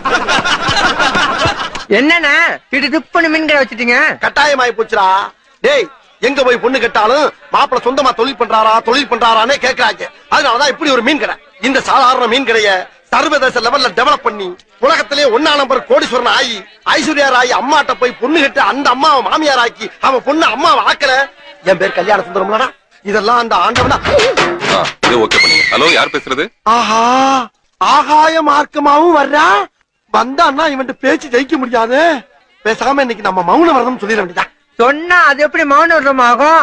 என்னண்ணா இது துப்புன்னு மீன் கடை வச்சுட்டீங்க கட்டாயமாயி போச்சுடா டேய் எங்க போய் பொண்ணு கட்டாலும் மாப்பிள சொந்தமா தொழில் பண்றாரா தொழில் பண்றாரானே கேக்குறாங்க அதனாலதான் இப்படி ஒரு மீன் கடை இந்த சாதாரண மீன் கடைய சர்வதேச லெவல்ல டெவலப் பண்ணி உலகத்திலே ஒன்னா நம்பர் கோடீஸ்வரன் ஆகி ஐஸ்வர்யா ராய் அம்மாட்ட போய் பொண்ணு கட்டு அந்த அம்மாவை மாமியார் ஆக்கி அவன் பொண்ணு அம்மாவை ஆக்கல என் பேர் கல்யாண சுந்தரம்லடா இதெல்லாம் அந்த ஆண்டவனா ஆ, இது ஓகே பண்ணுங்க ஹலோ யார் பேசுறது ஆஹா ஆகாய மார்க்கமாவும் வர்றா வந்தான்னா இவன்ட்டு பேச்சு ஜெயிக்க முடியாது பேசாம இன்னைக்கு நம்ம மௌன வரதம் சொல்லிட வேண்டியதா சொன்னா அது எப்படி மௌன விரதம் ஆகும்